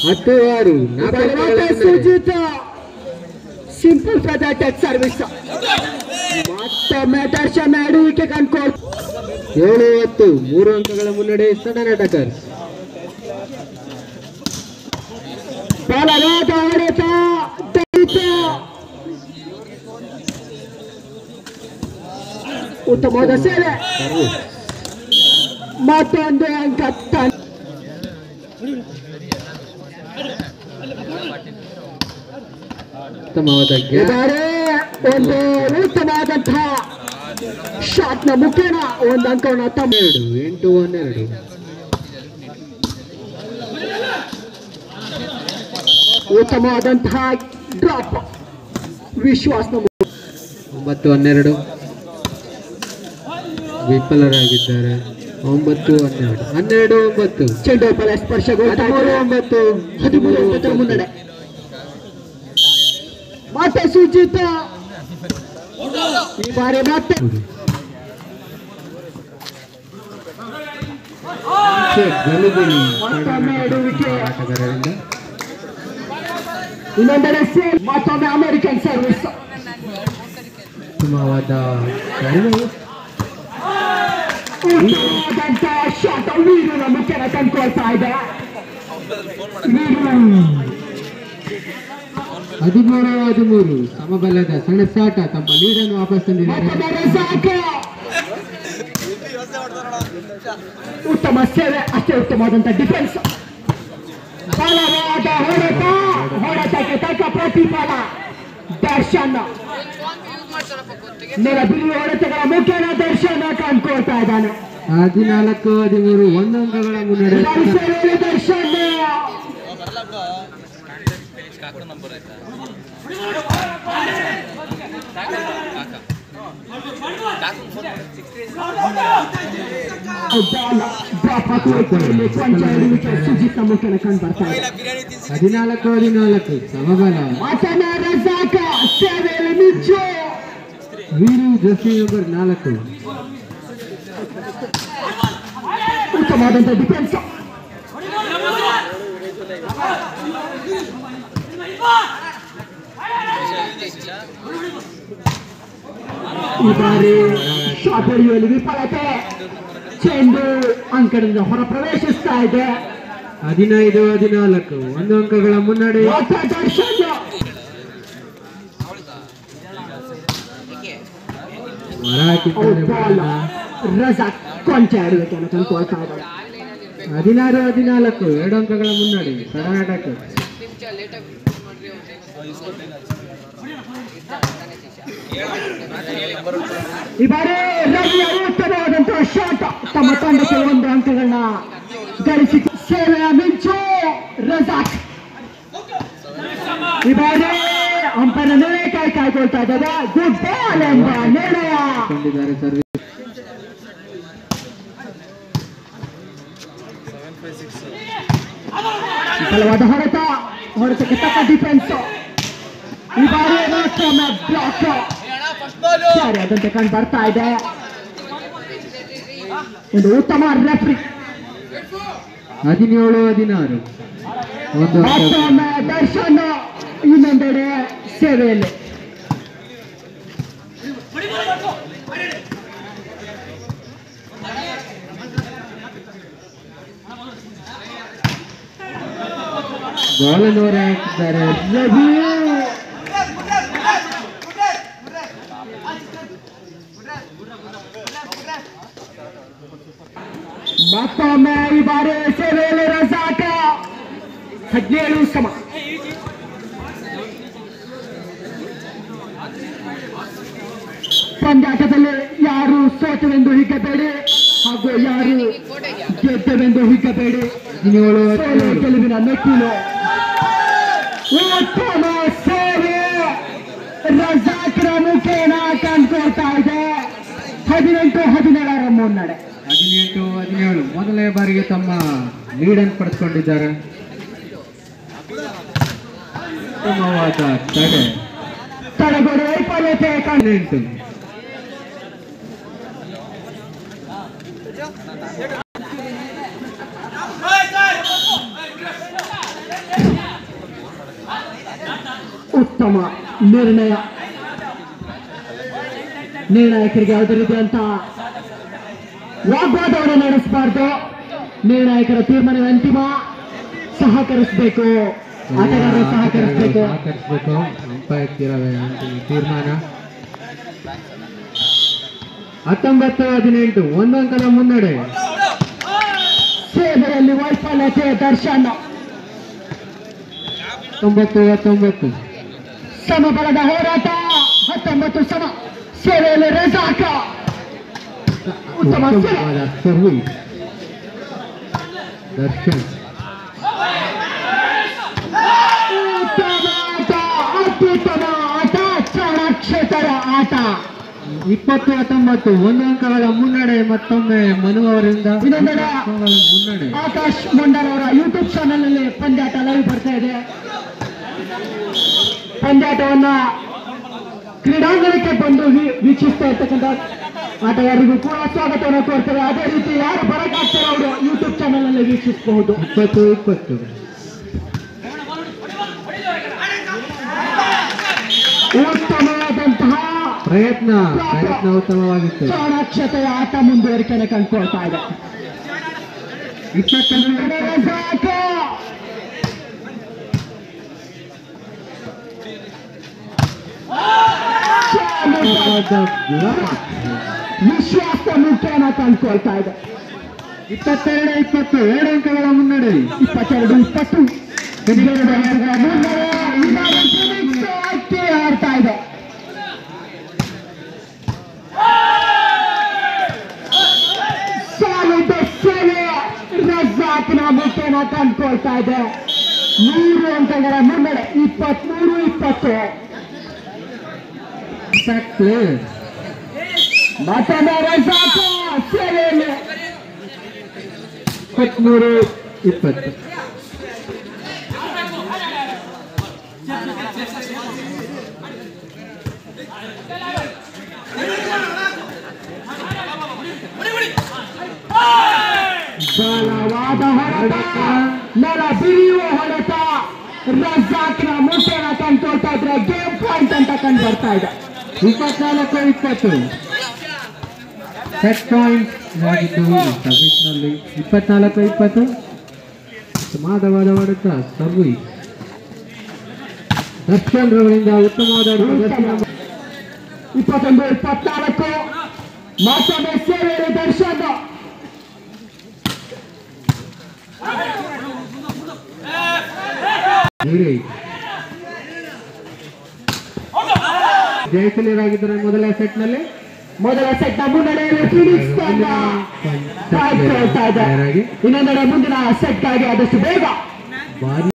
ಹತ್ತು ಆರು ನಾಲ್ಕು ಅಂಕಗಳ ಮತ್ತೆ ಮುನ್ನಡೆ. Sujith simple feather touch service ಮತ್ತೊಮ್ಮೆ ದರ್ಶನ್ ಆಡುವಿಕೆ ಕನ್ಕೋಲ್ ಏಳು ಹತ್ತು ಮೂರು ಅಂಕಗಳ ಮುನ್ನಡೆ ಸಡನ್ ಅಟಾಕರ್ಸ್ ಬಲವಾದ ಹೊಡೆತ ದೈತ ಉತ್ತಮವಾದ ಸೇವೆ ಮತ್ತೊಂದು ಅಂಕ ತನ್ ಉತ್ತಮವಾದ ಗ್ಯಾಪ್ ಇದಾರೆ ಒಂದು ಉತ್ತಮವಾದಂತಹ ಶಾಟ್ ನ ಮುಖೇನ ಒಂದು ಅಂಕವನ್ನು ತಮ್ಮ ಎರಡು ಎಂಟು ಹನ್ನೆರಡು ಉತ್ತಮವಾದಂತಹ ಡ್ರಾಪ್ ವಿಶ್ವಾಸನ ಮುಖ- ಒಂಬತ್ತು ಹನ್ನೆರಡು ವಿಫಲರಾಗಿದ್ದಾರೆ ಒಂಬತ್ತು ಹನ್ನೆರಡು ಹನ್ನೆರಡು ಒಂಬತ್ತು ಚೆಂಡು ಬಲ ಸ್ಪರ್ಶಗೊಳ್ತಾ ಹದಿಮೂರು ಇದೆ. ಒಂಬತ್ತು ಹದಿಮೂರು ಒಂಬತ್ತರ ಮುನ್ನಡೆ ಮತ್ತೆ ಸುಜಿತ ಈ ಬಾರಿ ಮತ್ತೆ ಗಲುಬಿಲಿ ಮತ್ತೊಮ್ಮೆ ಎಡುವಿಕೆ. ಆಟಗಾರರಿಂದ ಇನ್ನೊಂದೆಡೆ ಸೇಲ್ ಮತ್ತೊಮ್ಮೆ ಅಮೆರಿಕನ್ ಸರ್ವಿಸ್ ಉತ್ತಮವಾದ ಸರ್ವ್. ಉತ್ತಮವಾದಂತಹ ಶಾಟ್ ವೀರುನ ಮುಖೇನ ಕಂಡ್ಕೊಳ್ತಾ ಇದೆ ವೀರು ಹದಿಮೂರು ಹದಿಮೂರು ಸಮಬಲದ ಸೆಣಸಾಟ ತಮ್ಮ ಲೀಡನ್ನು ವಾಪಸ್ ತಂದಿದ್ದಾರೆ ಮತ್ತೊಮ್ಮೆ ರಜಾಕ್. ಉತ್ತಮ ಸೇವೆ ಅಷ್ಟೇ ಉತ್ತಮವಾದಂತ ಡಿಫೆನ್ಸ್ ಬಲವಾದ ಹೊಡೆತ ಹೊಡೆತಕ್ಕೆ ತಕ್ಕ ಪ್ರತಿಫಲ ದರ್ಶನ್ ನೆಲ ಬಿಳಿ ಹೊಡೆತಗಳ ಮುಖೇನ ದರ್ಶನ ಕಂಡ್ಕೊಳ್ತಾ ಇದ್ದಾನೆ ಹದಿನಾಲ್ಕು ಹದಿಮೂರು ಒಂದು ಅಂಕಗಳ ಮುನ್ನಡೆ ಸೇವೆಯಲ್ಲಿ ದರ್ಶನ್ ಬಾಲ್ ಡ್ರಾಪ್ ಹಾಕುವುದರಲ್ಲಿ ಕೊಂಚ ಎಡವಿಕೆ ಸುಜಿತ್ ಮುಖೇನ ಕಂಡು ಬರ್ತಾ ಇದೆ ಹದಿನಾಲ್ಕು ಹದಿನಾಲ್ಕು ಸಮಬಲ ಮತ್ತೊಮ್ಮೆ ರಜಾಕ ಸೇವೆಯಲ್ಲಿ ಮಿಂಚು ವೀರು ಜರ್ಸಿ ನಂಬರ್ ನಾಲ್ಕು ಉತ್ತಮವಾದಂತ ಡಿಫೆನ್ಸ್ ಈ ಬಾರಿ ಶಾಟ್ ಹೊಡೆಯುವಲ್ಲಿ ವಿಫಲತೆ ಚೆಂಡು ಅಂಕಣದಿಂದ ಹೊರ ಪ್ರವೇಶಿಸ್ತಾ ಇದೆ ಹದಿನೈದು ಹದಿನಾಲ್ಕು ಒಂದು ಅಂಕಗಳ ಮುನ್ನಡೆ ಮತ್ತೆ ದರ್ಶನ್ ಹೊರ ಹಾಕಿದ್ದಾರೆ ಬಾಲ್ ಬಾಲನ್ನ. ರಜಾಕ್ ಕೊಂಚ ಆಡಬೇಕನ್ನು ಕಂಡುಕೊಳ್ತಾ ಇದ್ದಾರೆ ಹದಿನಾರು ಹದಿನಾಲ್ಕು ಎರಡು ಅಂಕಗಳ ಮುನ್ನಡೆ ಕರ್ನಾಟಕ ಈ ಬಾರಿ ರವಿಯ ಉತ್ತಮವಾದಂತಹ ಶಾಟ್ ತಮ್ಮ ತಂಡಕ್ಕೆ ಒಂದು ಅಂಕಗಳನ್ನ ಗಳಿಸಿ ಸೇವೆಯ ಮಿಂಚು ರಜಾಕ್ ಈ ಬಾರಿ ಅಂಪನ ನಿರ್ಣಯ ಕಾಯ್ ಕಾಯ್ಕೊಳ್ತಾ ಇದ್ದಾರೆ ಗುಡ್ ಬಾಲ್ ಎಂಬ ನಿರ್ಣಯ ಕೊಂಡಿದ್ದಾರೆ ಸರ್ವಿಸ್ ಬಲವಾದ ಹೊಡೆತ ಹೊಡೆತಕ್ಕೆ ತಕ್ಕ ಡಿಫೆನ್ಸ್ ಈ ಬಾರಿ ಮತ್ತೊಮ್ಮೆ ಬ್ಲಾಕ್ ಸರಿಯಾದಂತೆ ಕಂಡು ಬರ್ತಾ ಇದೆ ಒಂದು ಉತ್ತಮ ರೆಫ್ರಿ ಹದಿನೇಳು ಹದಿನಾರು ಒಂದು ಅಂಕ ಮತ್ತೊಮ್ಮೆ ದರ್ಶನ್ ಇನ್ನೊಂದೆಡೆ ಸೇವೆಯಲ್ಲಿ ಬಾಲನ್ನು ಹೊರ ಹಾಕಿದ್ದಾರೆ ರವಿ ಮತ್ತೊಮ್ಮೆ ಈ ಬಾರಿ ಸೇವೆಯಲ್ಲಿ ರಜಾಕ ಹದಿನೇಳು ಸಮ ಪಂದ್ಯಾಟದಲ್ಲಿ ಯಾರು ಸೋತವೆಂದು ಹಿಗ್ಗಬೇಡಿ ಹಾಗೂ ಯಾರು ಗೆದ್ದವೆಂದು ಹಿಗ್ಗಬೇಡಿ ಹದಿನೇಳು ಸೋಲು ಹದಿನೇಳು ಗೆಲುವಿನ ಮೆಟ್ಟಿಲು ಉತ್ತಮ ಸೇವೆ ರಜಾಕ್ರ ಮುಖೇನ ಕಂಡ್ಕೊಳ್ತಾ ಇದೆ ಹದಿನೆಂಟು ಹದಿನೇಳರ ಮುನ್ನಡೆ ಹದಿನೆಂಟು ಹದಿನೇಳು ಮೊದಲನೇ ಬಾರಿಗೆ ತಮ್ಮ ಲೀಡನ್ನು ಪಡೆದುಕೊಂಡಿದ್ದಾರೆ ಉತ್ತಮವಾದ ತಡೆ ತಡೆಗೋಡೆ ವೈಫಲ್ಯತೆ ಕಂಡು ಹದಿನೆಂಟು ಉತ್ತಮ ನಿರ್ಣಯ ನಿರ್ಣಾಯಕರಿಗೆ ಯಾವುದೇ ರೀತಿಯಂತ ವಾಗ್ವಾದವನ್ನು ನಡೆಸಬಾರ್ದು ನಿರ್ಣಾಯಕರ ತೀರ್ಮಾನ ಅಂತಿಮ ಸಹಕರಿಸಬೇಕು ಆಟಗಾರರು ಸಹಕರಿಸಬೇಕು ಸಹಕರಿಸಬೇಕು ಅಂಪೈರ್ ತೀರ್ಮಾನ ಹತ್ತೊಂಬತ್ತು ಹದಿನೆಂಟು ಒಂದು ಅಂಕದ ಮುನ್ನಡೆ ಸೇವೆಯಲ್ಲಿ ವೈಫಲ್ಯತೆ ದರ್ಶನ್ ತೊಂಬತ್ತು ಹತ್ತೊಂಬತ್ತು ಸಮಬಲದ ಹೋರಾಟ ಹತ್ತೊಂಬತ್ತು ಸಮ ಸೇವೆಯಲ್ಲಿ ರೆಸಾಕ ಉತ್ತಮ ಸೇವೆ. ಉತ್ತಮವಾದ ಸರ್ವಿಸ್ ದರ್ಶನ್ ಉತ್ತಮ ಆಟ ಅತ್ಯುತ್ತಮ ಆಟ ಚಾಣಾಕ್ಷತರ ಆಟ ಇಪ್ಪತ್ತು ಹತ್ತೊಂಬತ್ತು ಒಂದು ಅಂಕಗಳ ಮುನ್ನಡೆ ಮತ್ತೊಮ್ಮೆ ಮನು ಅವರಿಂದ ಇನ್ನೊಂದೆಡೆ ಅಂಕಗಳ ಮುನ್ನಡೆ ಆಕಾಶ್ ಮಂಡಲ್ ಅವರ ಯೂಟ್ಯೂಬ್ ಚಾನಲ್ ನಲ್ಲಿ ಪಂದ್ಯಾಟ ಲೈವ್ ಬರ್ತಾ ಇದೆ ಪಂದ್ಯಾಟವನ್ನ ಕ್ರೀಡಾಂಗಣಕ್ಕೆ ಬಂದು ವೀ- ವೀಕ್ಷಿಸ್ತಾ ಇರ್ತಕ್ಕಂಥ ಆಟಗಾರರಿಗೂ ಕೂಡ ಸ್ವಾಗತವನ್ನು ಕೋರ್ತೇವೆ ಅದೇ ರೀತಿ ಯಾರು ಬರಕಾಗ್ತಾರೋ ಅವರು ಯೂಟ್ಯೂಬ್ ಚಾನಲ್ ನಲ್ಲಿ ವೀಕ್ಷಿಸಬಹುದು ಇಪ್ಪತ್ತು ಇಪ್ಪತ್ತು ಉತ್ತಮವಾದಂತಹ ಪ್ರಯತ್ನ ಪ್ರಯತ್ನ ಉತ್ತಮವಾಗಿತ್ತು ಚಾಣಾಕ್ಷತೆಯ ಆಟ ಮುಂದುವರಿಕೆಯನ್ನು ಕಂಡುಕೊಳ್ತಾ ಇದೆ ಇಪ್ಪತ್ತೊಂದು ಸಾಕು. ವಿಶ್ವಾಸ ಮುಖ್ಯನ ಕಂಡುಕೊಳ್ತಾ ಇದೆ ಇಪ್ಪತ್ತೆರಡು ಇಪ್ಪತ್ತು ಎರಡು ಅಂಕಗಳ ಮುನ್ನಡೆ ಇಪ್ಪತ್ತೆರಡು ಇಪ್ಪತ್ತು ಎರಡು ಅಂಕಗಳ ಮುನ್ನಡೆ. ಇದಾದ ಫಿನಿಕ್ಸ್ ಅಕ್ಕಿ ಆಡ್ತಾ ಇದೆ ಸಾಲಿದ ಸೇವೆ ರಜಾಕ್ನ ಮುಖ್ಯನ ಕಂಡುಕೊಳ್ತಾ ಇದೆ ಮೂರು ಅಂಕಗಳ ಮುನ್ನಡೆ ಇಪ್ಪತ್ಮೂರು ಇಪ್ಪತ್ತು Impact players. ಮತ್ತೊಮ್ಮೆ ರಜಾಕ ಸೇವೆಯಲ್ಲಿ ಇಪ್ಪತ್ಮೂರು ಇಪ್ಪತ್ತು ಬಲವಾದ ಹೊಡೆತ ನೆಲ ಬಿರಿಯುವ ಹೊಡೆತ ರಜಾಕ್ನ ಮುಖ್ಯನ ಕಂಡುಕೊಳ್ತಾ ಇದ್ರೆ ಗೇಮ್ ಪಾಯಿಂಟ್ ಅಂತ ಕಂಡು ಬರ್ತಾ ಇದೆ ಇಪ್ಪತ್ನಾಲ್ಕು ಇಪ್ಪತ್ತು ಸೆಟ್ ಪಾಯಿಂಟ್ ಆಗಿದ್ದು ಸರ್ವಿಸ್ನಲ್ಲಿ ಇಪ್ಪತ್ನಾಲ್ಕು ಇಪ್ಪತ್ತು ಸಮಾಧವಾದ ಹೊಡೆತ ಸರ್ವಿಸ್ ದರ್ಶನ್ ರವರಿಂದ ಉತ್ತಮವಾದ ಪ್ರದರ್ಶನ ಇಪ್ಪತ್ತೊಂದು ಇಪ್ಪತ್ನಾಲ್ಕು ಮತ್ತೊಮ್ಮೆ ಸೇವೆಯಲ್ಲಿ ದರ್ಶನ್ ಧೀರೇಜ್ ಜಯಶೀಲರಾಗಿದ್ದರೆ ಮೊದಲ ಸೆಟ್ನಲ್ಲಿ ಮೊದಲ ಸೆಟ್ ಮುನ್ನಡೆಯಲ್ಲಿ ಫಿನಿಕ್ಸ್ ತಂಡ ಕಾಯ್ಕೊಳ್ತಾ ಇದೆ ಇನ್ನೊಂದೆಡೆ ಮುಂದಿನ ಸೆಟ್ ಆಗಿ ಆದಷ್ಟು ಬೇಗ ಭಾರಿ